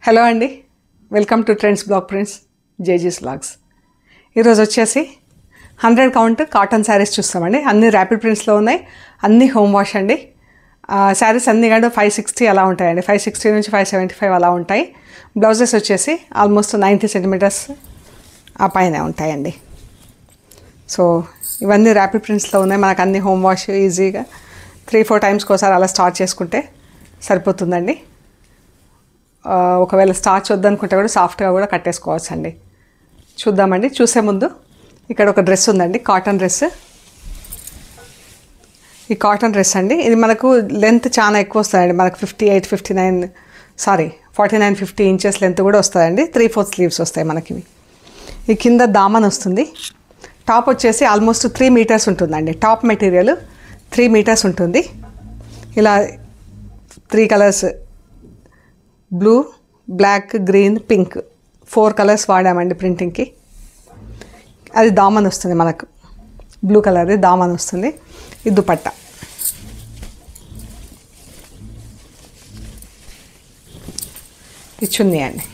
hello అండి welcome to trends block prints జేజీస్ blogs ఈరోజు వచ్చేసి హండ్రెడ్ కౌంట్ కాటన్ శారీస్ చూస్తామండి అన్ని ర్యాపిడ్ ప్రింట్స్లో ఉన్నాయి అన్ని హోమ్ వాష్ అండి శారీస్ అన్ని కంటే ఫైవ్ సిక్స్టీ అలా ఉంటాయండి ఫైవ్ సిక్స్టీ నుంచి ఫైవ్ సెవెంటీ ఫైవ్ అలా ఉంటాయి బ్లౌజెస్ వచ్చేసి ఆల్మోస్ట్ నైంటీ సెంటీమీటర్స్ ఆ పైన ఉంటాయండి సో ఇవన్నీ ర్యాపిడ్ ప్రింట్స్లో ఉన్నాయి మనకు అన్ని హోమ్ వాష్ ఈజీగా త్రీ ఫోర్ టైమ్స్కి ఒకసారి అలా స్టార్ట్ చేసుకుంటే సరిపోతుందండి ఆ, ఒకవేళ స్టార్చ్ వద్దనుకుంటే కూడా సాఫ్ట్గా కూడా కట్టేసుకోవచ్చు అండి చూద్దామండి చూసే ముందు ఇక్కడ ఒక డ్రెస్ ఉందండి కాటన్ డ్రెస్ ఈ కాటన్ డ్రెస్ అండి ఇది మనకు లెంత్ చాలా ఎక్కువ వస్తుందండి మనకు fifty eight fifty nine sorry forty nine fifty inches length కూడా వస్తుందండి త్రీ ఫోర్త్ స్లీవ్స్ వస్తాయి మనకి ఇవి ఈ కింద దామన్ వస్తుంది టాప్ వచ్చేసి ఆల్మోస్ట్ త్రీ మీటర్స్ ఉంటుందండి టాప్ మెటీరియల్ త్రీ మీటర్స్ ఉంటుంది ఇలా three colours blue black green pink four colours వాడామండి ప్రింటింగ్కి అది దామన్ వస్తుంది మనకు బ్లూ కలర్ది దామన్ వస్తుంది ఇది దుపట్టా ఇది చున్నీ అండి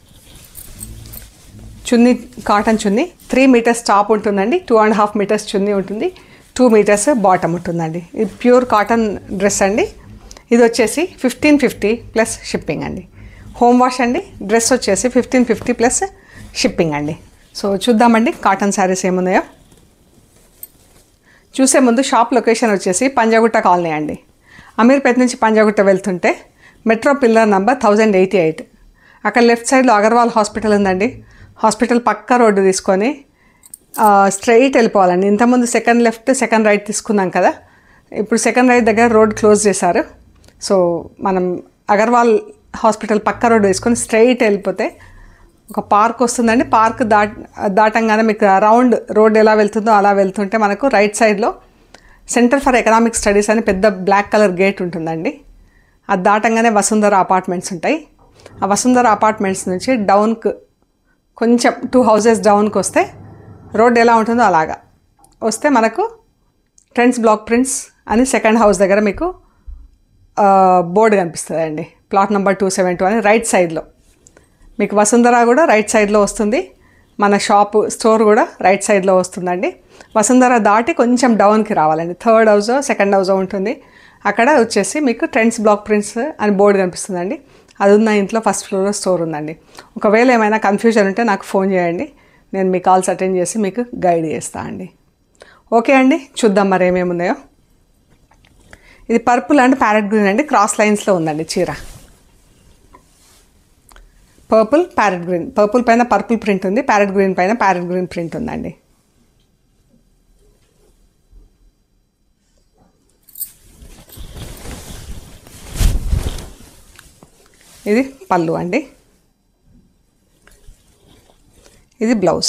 chunni cotton chunni three metres top ఉంటుందండి two and half metres chunni ఉంటుంది టూ మీటర్స్ బాటమ్ ఉంటుందండి ఇది ప్యూర్ కాటన్ డ్రెస్ అండి ఇది వచ్చేసి ఫిఫ్టీన్ ఫిఫ్టీ ప్లస్ షిప్పింగ్ అండి హోమ్ వాష్ అండి డ్రెస్ వచ్చేసి ఫిఫ్టీన్ ఫిఫ్టీ ప్లస్ షిప్పింగ్ అండి సో చూద్దామండి కాటన్ శారీస్ ఏమున్నాయో చూసే ముందు షాప్ లొకేషన్ వచ్చేసి పంజాగుట్ట కాలనీ అండి అమీర్పేట నుంచి పంజాగుట్ట వెళ్తుంటే metro pillar number thousand eighty eight అక్కడ లెఫ్ట్ సైడ్లో అగర్వాల్ హాస్పిటల్ ఉందండి హాస్పిటల్ పక్క రోడ్డు తీసుకొని స్ట్రైట్ వెళ్ళిపోవాలండి ఇంతకుముందు సెకండ్ లెఫ్ట్ సెకండ్ రైట్ తీసుకున్నాం కదా ఇప్పుడు సెకండ్ రైట్ దగ్గర రోడ్ క్లోజ్ చేశారు సో మనం అగర్వాల్ హాస్పిటల్ పక్క రోడ్డు తీసుకొని స్ట్రైట్ వెళ్ళిపోతే ఒక పార్క్ వస్తుందండి పార్క్ దాట్ దాటంగానే మీకు రౌండ్ రోడ్ ఎలా వెళ్తుందో అలా వెళ్తుంటే మనకు రైట్ సైడ్లో సెంటర్ ఫర్ ఎకనామిక్ స్టడీస్ అని పెద్ద బ్లాక్ కలర్ గేట్ ఉంటుందండి అది దాటంగానే వసుంధర అపార్ట్మెంట్స్ ఉంటాయి ఆ వసుంధర అపార్ట్మెంట్స్ నుంచి డౌన్కు కొంచెం టూ హౌసెస్ డౌన్కి వస్తే రోడ్ ఎలా ఉంటుందో అలాగా వస్తే మనకు ట్రెండ్స్ బ్లాక్ ప్రింట్స్ అని సెకండ్ హౌస్ దగ్గర మీకు బోర్డు కనిపిస్తుందండి plot number two seven two అని రైట్ సైడ్లో మీకు వసుంధర కూడా రైట్ సైడ్లో వస్తుంది మన షాపు స్టోర్ కూడా రైట్ సైడ్లో వస్తుందండి వసుంధర దాటి కొంచెం డౌన్కి రావాలండి థర్డ్ హౌస్ సెకండ్ హౌస్ ఉంటుంది అక్కడ వచ్చేసి మీకు ట్రెండ్స్ బ్లాక్ ప్రింట్స్ అని బోర్డు కనిపిస్తుందండి అది ఉన్న ఇంట్లో ఫస్ట్ ఫ్లోర్లో స్టోర్ ఉందండి ఒకవేళ ఏమైనా కన్ఫ్యూజన్ ఉంటే నాకు ఫోన్ చేయండి నేను మీ కాల్స్ అటెండ్ చేసి మీకు గైడ్ చేస్తా అండి ఓకే అండి చూద్దాం మరి ఏమేమి ఉన్నాయో ఇది పర్పుల్ అండ్ ప్యారెట్ గ్రీన్ అండి క్రాస్ లైన్స్లో ఉందండి చీర పర్పుల్ ప్యారెట్ గ్రీన్ పర్పుల్ పైన పర్పుల్ ప్రింట్ ఉంది ప్యారెట్ గ్రీన్ పైన ప్యారెట్ గ్రీన్ ప్రింట్ ఉందండి ఇది పళ్ళు అండి ఇది బ్లౌజ్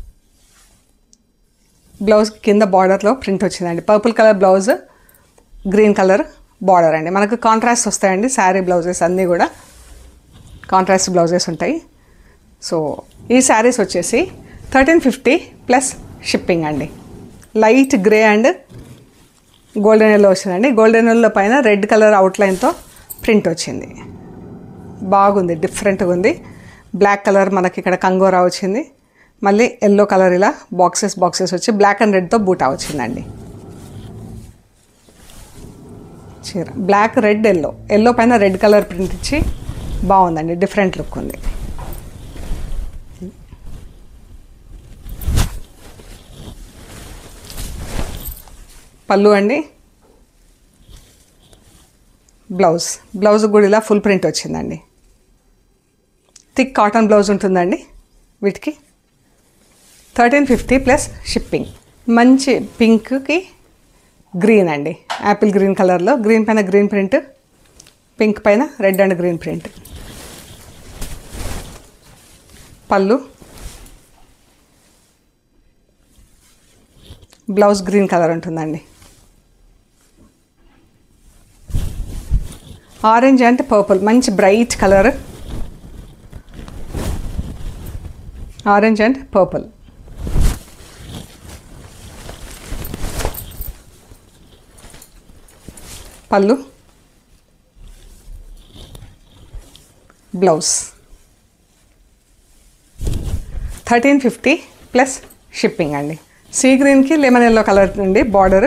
బ్లౌజ్ కింద బార్డర్లో ప్రింట్ వచ్చిందండి purple colour blouse green colour border అండి మనకు కాంట్రాస్ట్ వస్తాయండి శారీ బ్లౌజెస్ అన్నీ కూడా కాంట్రాస్ట్ బ్లౌజెస్ ఉంటాయి సో ఈ శారీస్ వచ్చేసి థర్టీన్ ఫిఫ్టీ ప్లస్ షిప్పింగ్ అండి light grey and golden yellow వచ్చిందండి గోల్డెన్ ఎల్లో పైన రెడ్ కలర్ అవుట్లైన్తో ప్రింట్ వచ్చింది బాగుంది డిఫరెంట్గా ఉంది బ్లాక్ కలర్ మనకి ఇక్కడ కంగోరా వచ్చింది మళ్ళీ ఎల్లో కలర్ ఇలా బాక్సెస్ బాక్సెస్ వచ్చి బ్లాక్ అండ్ రెడ్తో బూటా వచ్చిందండి చీర బ్లాక్ రెడ్ ఎల్లో ఎల్లో పైన రెడ్ కలర్ ప్రింట్ ఇచ్చి బాగుందండి డిఫరెంట్ లుక్ ఉంది పళ్ళు అండి బ్లౌజ్ బ్లౌజ్ కూడా ఇలా ఫుల్ ప్రింట్ వచ్చిందండి థిక్ కాటన్ బ్లౌజ్ ఉంటుందండి వీటికి థర్టీన్ ఫిఫ్టీ ప్లస్ షిప్పింగ్ మంచి పింక్కి గ్రీన్ అండి యాపిల్ గ్రీన్ కలర్లో గ్రీన్ పైన గ్రీన్ ప్రింట్ పింక్ పైన రెడ్ అండ్ గ్రీన్ ప్రింట్ పళ్ళు బ్లౌజ్ గ్రీన్ కలర్ ఉంటుందండి ఆరెంజ్ అంటే పర్పుల్ మంచి bright colour orange and purple పళ్ళు blouse thirteen fifty plus shipping అండి సీ గ్రీన్కి లెమన్ ఎల్లో కలర్ అండి బార్డర్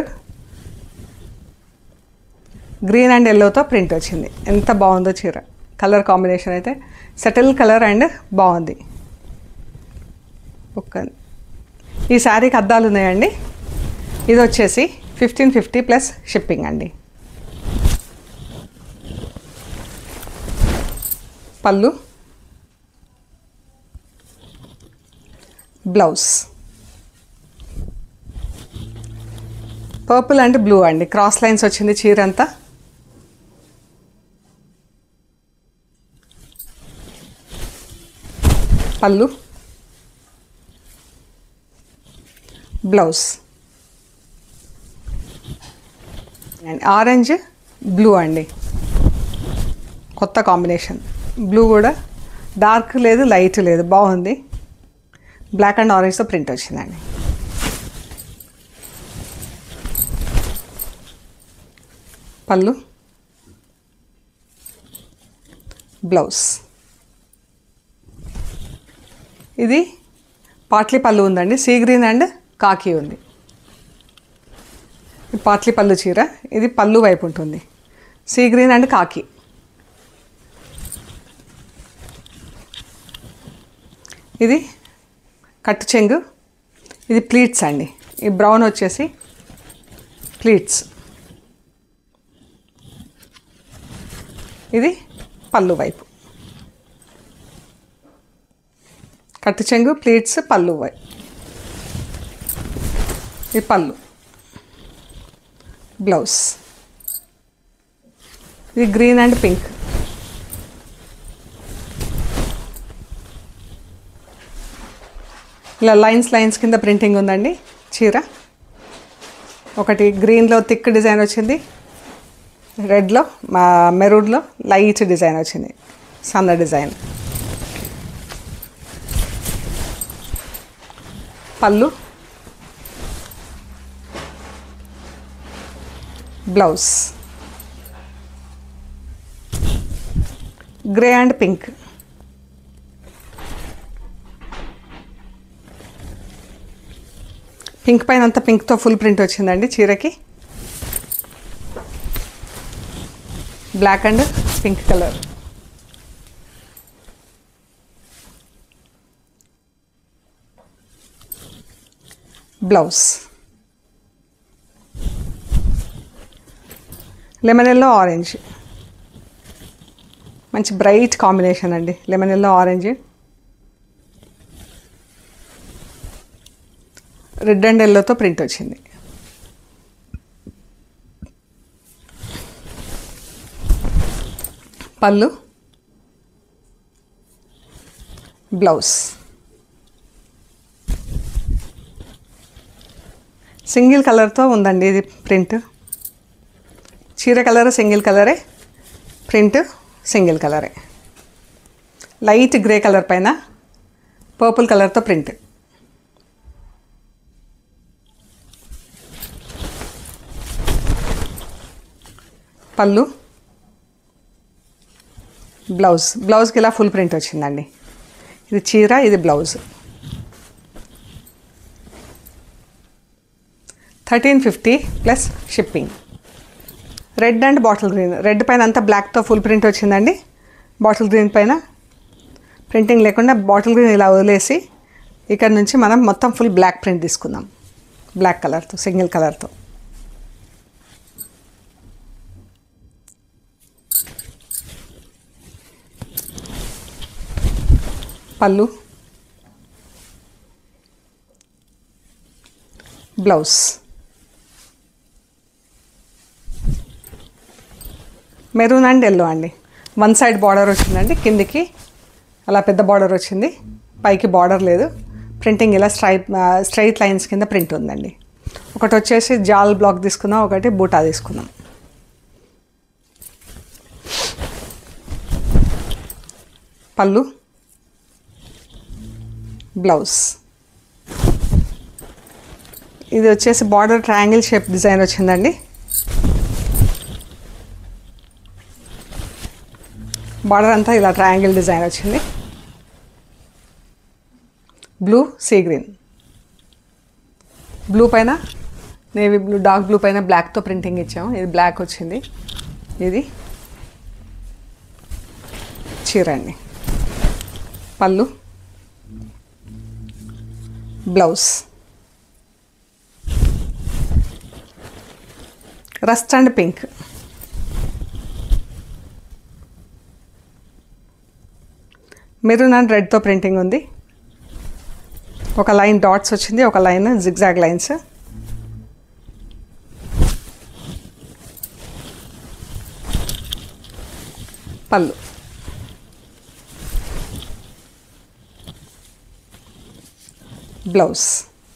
గ్రీన్ అండ్ ఎల్లోతో ప్రింట్ వచ్చింది ఎంత బాగుందో చీర కలర్ కాంబినేషన్ అయితే సెటిల్ కలర్ అండ్ బాగుంది ఒక్క ఈ శారీకి అద్దాలు ఉన్నాయండి ఇది వచ్చేసి ఫిఫ్టీన్ ఫిఫ్టీ ప్లస్ షిప్పింగ్ అండి పళ్ళు బ్లౌజ్ పర్పుల్ అండ్ బ్లూ అండి క్రాస్ లైన్స్ వచ్చింది చీర అంతా పళ్ళు బ్లౌజ్ అండ్ ఆరెంజ్ బ్లూ అండి కొత్త కాంబినేషన్ బ్లూ కూడా డార్క్ లేదు లైట్ లేదు బాగుంది బ్లాక్ అండ్ ఆరెంజ్తో ప్రింట్ వచ్చిందండి పళ్ళు బ్లౌజ్ ఇది పాట్లీ పళ్ళు ఉందండి సీ గ్రీన్ అండ్ కాకి ఉంది ఇది పాట్లీ పళ్ళు చీర ఇది పళ్ళు వైపు ఉంటుంది సీ గ్రీన్ అండ్ కాకి ఇది కట్టు చెంగు ఇది ప్లీట్స్ అండి ఈ బ్రౌన్ వచ్చేసి ప్లీట్స్ ఇది పళ్ళు వైపు కట్టు చెంగు ప్లీట్స్ పళ్ళు వైపు ఇది పళ్ళు బ్లౌజ్ ఇది గ్రీన్ అండ్ పింక్ ఇలా లైన్స్ లైన్స్ కింద ప్రింటింగ్ ఉందండి చీర ఒకటి గ్రీన్లో థిక్ డిజైన్ వచ్చింది రెడ్లో మా మెరూన్లో లైట్ డిజైన్ వచ్చింది సన్న డిజైన్ పళ్ళు blouse grey and pink pink పైన అంతా పింక్తో ఫుల్ ప్రింట్ వచ్చిందండి చీరకి black and pink colour blouse lemon yellow orange మంచి బ్రైట్ కాంబినేషన్ అండి lemon yellow orange red and ఎల్లోతో ప్రింట్ వచ్చింది పళ్ళు బ్లౌజ్ సింగిల్ కలర్తో ఉందండి ఇది ప్రింట్ చీర కలర్ సింగిల్ కలరే ప్రింట్ సింగిల్ కలరే లైట్ గ్రే కలర్ పైన పర్పుల్ కలర్తో ప్రింట్ పళ్ళు బ్లౌజ్ బ్లౌజ్కి ఇలా ఫుల్ ప్రింట్ వచ్చిందండి ఇది చీర ఇది blouse thirteen fifty plus shipping red and bottle green red పైన అంతా బ్లాక్తో ఫుల్ ప్రింట్ వచ్చిందండి బాటిల్ గ్రీన్ పైన ప్రింటింగ్ లేకుండా బాటిల్ గ్రీన్ ఇలా వదిలేసి ఇక్కడ నుంచి మనం మొత్తం ఫుల్ బ్లాక్ ప్రింట్ తీసుకుందాం బ్లాక్ కలర్తో సింగిల్ కలర్తో పళ్ళు బ్లౌజ్ మెరూన్ అండ్ ఎల్లో అండి వన్ సైడ్ బార్డర్ వచ్చిందండి కిందికి అలా పెద్ద బార్డర్ వచ్చింది పైకి బార్డర్ లేదు ప్రింటింగ్ ఇలా స్ట్రైప్ స్ట్రైట్ లైన్స్ కింద ప్రింట్ ఉందండి ఒకటి వచ్చేసి జాల్ బ్లాక్ తీసుకుందాం ఒకటి బూటా తీసుకుందాం పళ్ళు బ్లౌజ్ ఇది వచ్చేసి బార్డర్ ట్రయాంగిల్ షేప్ డిజైన్ వచ్చిందండి బార్డర్ అంతా ఇలా ట్రయాంగిల్ డిజైన్ వచ్చింది బ్లూ సీ గ్రీన్ బ్లూ పైన నేవీ బ్లూ డార్క్ బ్లూ పైన బ్లాక్తో ప్రింటింగ్ ఇచ్చాము ఇది బ్లాక్ వచ్చింది ఇది చీర అండి పళ్ళు blouse rust and pink maroon and రెడ్తో ప్రింటింగ్ ఉంది ఒక లైన్ డాట్స్ వచ్చింది ఒక లైన్ జిగ్జాగ్ లైన్స్ పళ్ళు blouse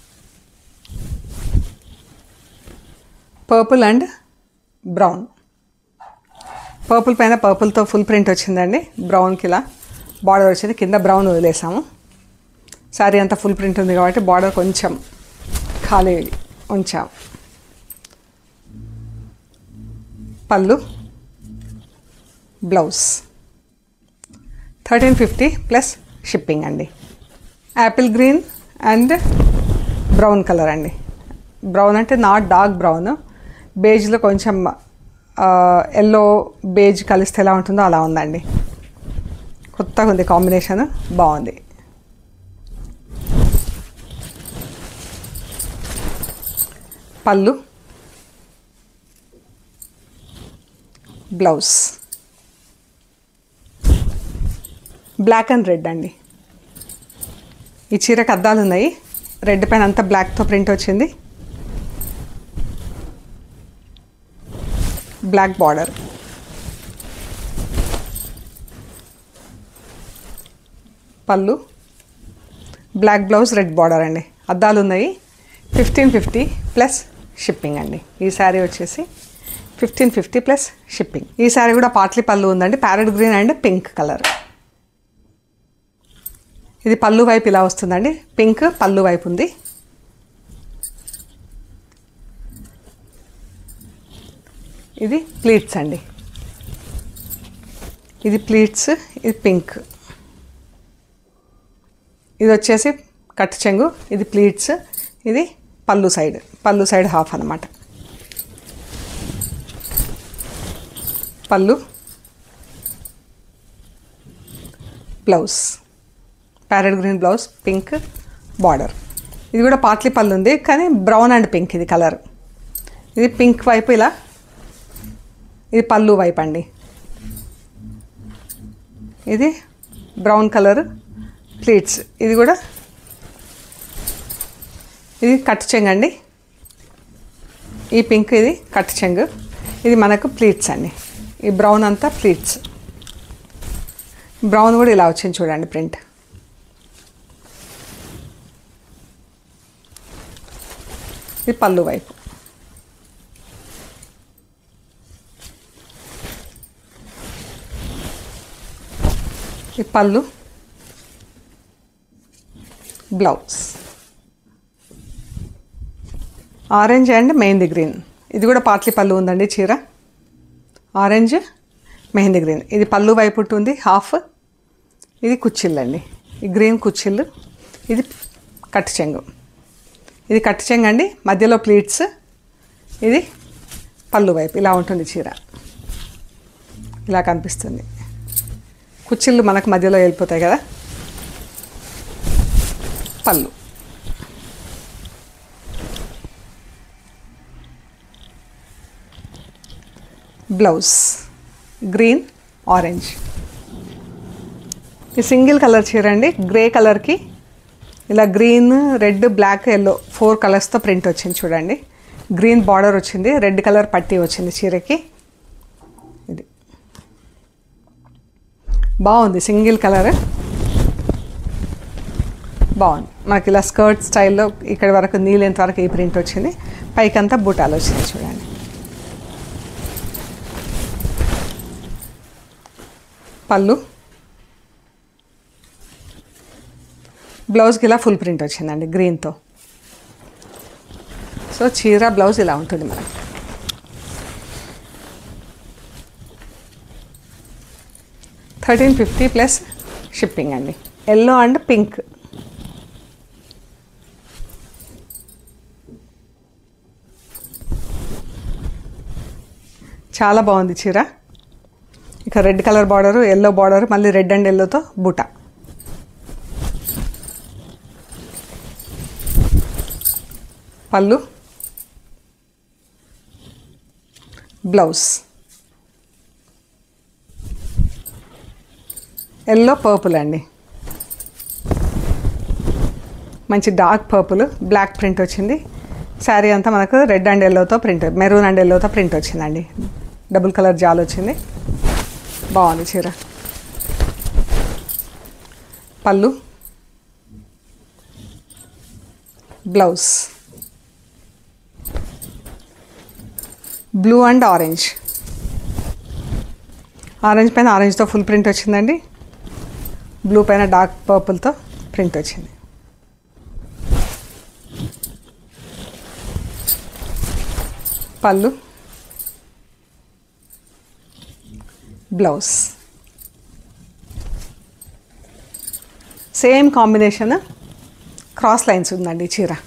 purple and brown purple పైన పర్పుల్తో ఫుల్ ప్రింట్ వచ్చిందండి బ్రౌన్కి ఇలా బార్డర్ వచ్చింది కింద బ్రౌన్ వదిలేసాము శారీ అంతా ఫుల్ ప్రింట్ ఉంది కాబట్టి బార్డర్ కొంచెం ఖాళీ ఉంచాం పళ్ళు blouse thirteen fifty plus shipping అండి apple green and brown colour అండి బ్రౌన్ అంటే నాట్ డార్క్ బ్రౌన్ బేజ్లో కొంచెం ఎల్లో బేజ్ కలిస్తే ఎలా ఉంటుందో అలా ఉందండి కొత్తగా ఉంది కాంబినేషన్ బాగుంది పళ్ళు బ్లౌజ్ బ్లాక్ అండ్ రెడ్ అండి ఈ చీరకు అద్దాలు ఉన్నాయి రెడ్ పైన అంతా బ్లాక్తో ప్రింట్ వచ్చింది బ్లాక్ బార్డర్ పళ్ళు బ్లాక్ బ్లౌజ్ రెడ్ బార్డర్ అండి అద్దాలు ఉన్నాయి ఫిఫ్టీన్ ఫిఫ్టీ ప్లస్ షిప్పింగ్ అండి ఈ శారీ వచ్చేసి ఫిఫ్టీన్ ఫిఫ్టీ ప్లస్ షిప్పింగ్ ఈ శారీ కూడా పాట్లీ పళ్ళు ఉందండి parrot green and pink colour ఇది పళ్ళు వైపు ఇలా వస్తుందండి పింక్ పళ్ళు వైపు ఉంది ఇది ప్లీట్స్ అండి ఇది ప్లీట్స్ ఇది పింక్ ఇది వచ్చేసి కట్ చెంగు ఇది ప్లీట్స్ ఇది పళ్ళు సైడ్ పళ్ళు సైడ్ హాఫ్ అనమాట పళ్ళు blouse parrot green blouse pink border ఇది కూడా పాట్లీ పళ్ళు ఉంది కానీ బ్రౌన్ అండ్ పింక్ ఇది కలర్ ఇది పింక్ వైపు ఇలా ఇది పళ్ళు వైపు అండి ఇది బ్రౌన్ కలర్ ప్లీట్స్ ఇది కూడా ఇది కట్ చెంగ్ అండి ఈ పింక్ ఇది కట్ చెంగ్ ఇది మనకు ప్లీట్స్ అండి ఈ బ్రౌన్ అంతా ప్లీట్స్ బ్రౌన్ కూడా ఇలా వచ్చింది చూడండి ప్రింట్ ఇది పళ్ళు వైపు ఈ పళ్ళు blouse orange and mehndi green ఇది కూడా పాట్లీ పళ్ళు ఉందండి చీర ఆరెంజ్ మెహందీ గ్రీన్ ఇది పళ్ళు వైపు ఉంటుంది హాఫ్ ఇది కుచ్చిళ్ళు అండి ఈ గ్రీన్ కుచ్చిళ్ళు ఇది కట్టు చెంగు ఇది కట్టు చెంగు అండి మధ్యలో ప్లీట్స్ ఇది పళ్ళు వైపు ఇలా ఉంటుంది చీర ఇలా కనిపిస్తుంది కుచ్చిళ్ళు మనకు మధ్యలో వెళ్ళిపోతాయి కదా పళ్ళు బ్లౌజ్ గ్రీన్ ఆరెంజ్ ఈ సింగిల్ కలర్ చీర అండి గ్రే కలర్కి ఇలా green red black yellow four కలర్స్తో ప్రింట్ వచ్చింది చూడండి గ్రీన్ బార్డర్ వచ్చింది రెడ్ కలర్ పట్టీ వచ్చింది చీరకి ఇది బాగుంది సింగిల్ కలర్ బాగుంది మనకి ఇలా స్కర్ట్ స్టైల్లో ఇక్కడి వరకు నీళ్ళెంత వరకు ఈ ప్రింట్ వచ్చింది పైకంతా బూటాలు వచ్చింది చూడండి పళ్ళు బ్లౌజ్కి ఇలా ఫుల్ ప్రింట్ వచ్చిందండి గ్రీన్తో సో చీర బ్లౌజ్ ఇలా ఉంటుంది మనకి థర్టీన్ ఫిఫ్టీ ప్లస్ షిప్పింగ్ అండి ఎల్లో అండ్ పింక్ చాలా బాగుంది చీర ఇక red colour border yellow border మళ్ళీ రెడ్ అండ్ ఎల్లోతో బూట పళ్ళు బ్లౌజ్ ఎల్లో పర్పుల్ అండి మంచి డార్క్ పర్పుల్ బ్లాక్ ప్రింట్ వచ్చింది శారీ అంతా మనకు రెడ్ అండ్ ఎల్లోతో ప్రింట్ మెరూన్ అండ్ ఎల్లోతో ప్రింట్ వచ్చిందండి డబుల్ కలర్ జాల్ వచ్చింది బాగుంది చీర పళ్ళు blouse blue and orange orange పైన ఆరెంజ్తో ఫుల్ ప్రింట్ వచ్చిందండి బ్లూ పైన డార్క్ పర్పుల్తో ప్రింట్ వచ్చింది పళ్ళు blouse same combination cross lines ఉందండి ఈ చీర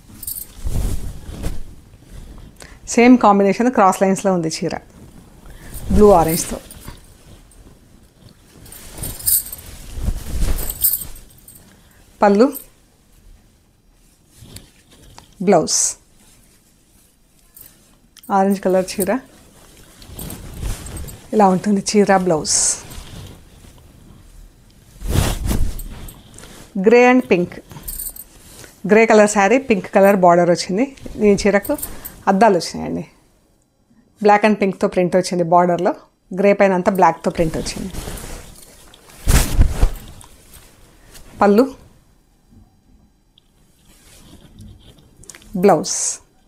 సేమ్ కాంబినేషన్ క్రాస్ లైన్స్లో ఉంది చీర బ్లూ ఆరెంజ్తో పళ్ళు బ్లౌజ్ ఆరెంజ్ కలర్ చీర ఇలా ఉంటుంది చీర blouse grey and pink grey colour sari pink colour border వచ్చింది ఈ చీరకు అద్దాలు వచ్చినాయండి బ్లాక్ అండ్ పింక్తో ప్రింట్ వచ్చింది బార్డర్లో గ్రే పైన అంతా బ్లాక్తో ప్రింట్ వచ్చింది పళ్ళు blouse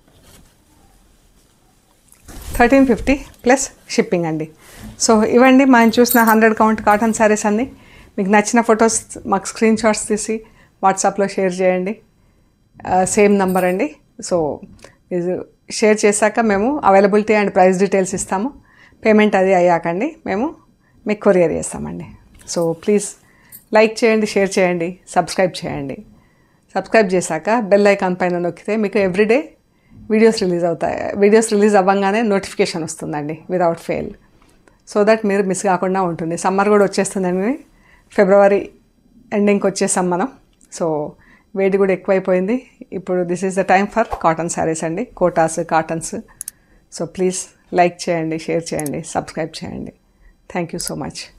thirteen fifty plus shipping అండి సో ఇవండి మనం చూసిన హండ్రెడ్ కౌంట్ కాటన్ శారీస్ అన్నీ మీకు నచ్చిన ఫొటోస్ మాకు స్క్రీన్ షాట్స్ తీసి వాట్సాప్లో షేర్ చేయండి సేమ్ నంబర్ అండి సో ఇది షేర్ చేశాక మేము అవైలబిలిటీ అండ్ ప్రైస్ డీటెయిల్స్ ఇస్తాము పేమెంట్ అది అయ్యాకండి మేము మీకు కొరియర్ చేస్తామండి సో ప్లీజ్ లైక్ చేయండి షేర్ చేయండి సబ్స్క్రైబ్ చేయండి సబ్స్క్రైబ్ చేశాక బెల్ ఐకాన్ పైన నొక్కితే మీకు ఎవ్రీడే వీడియోస్ రిలీజ్ అవుతాయి వీడియోస్ రిలీజ్ అవ్వగానే నోటిఫికేషన్ వస్తుందండి వితౌట్ ఫెయిల్ సో దట్ మీరు మిస్ కాకుండా ఉంటుంది సమ్మర్ కూడా వచ్చేస్తుందండి ఫిబ్రవరి ఎండింగ్కి వచ్చేసాం మనం సో వేడి కూడా ఎక్కువైపోయింది ఇప్పుడు this is the time for cotton saris అండి కోటాస్ కాటన్స్ సో ప్లీజ్ లైక్ చేయండి షేర్ చేయండి సబ్స్క్రైబ్ చేయండి థ్యాంక్ యూ సో మచ్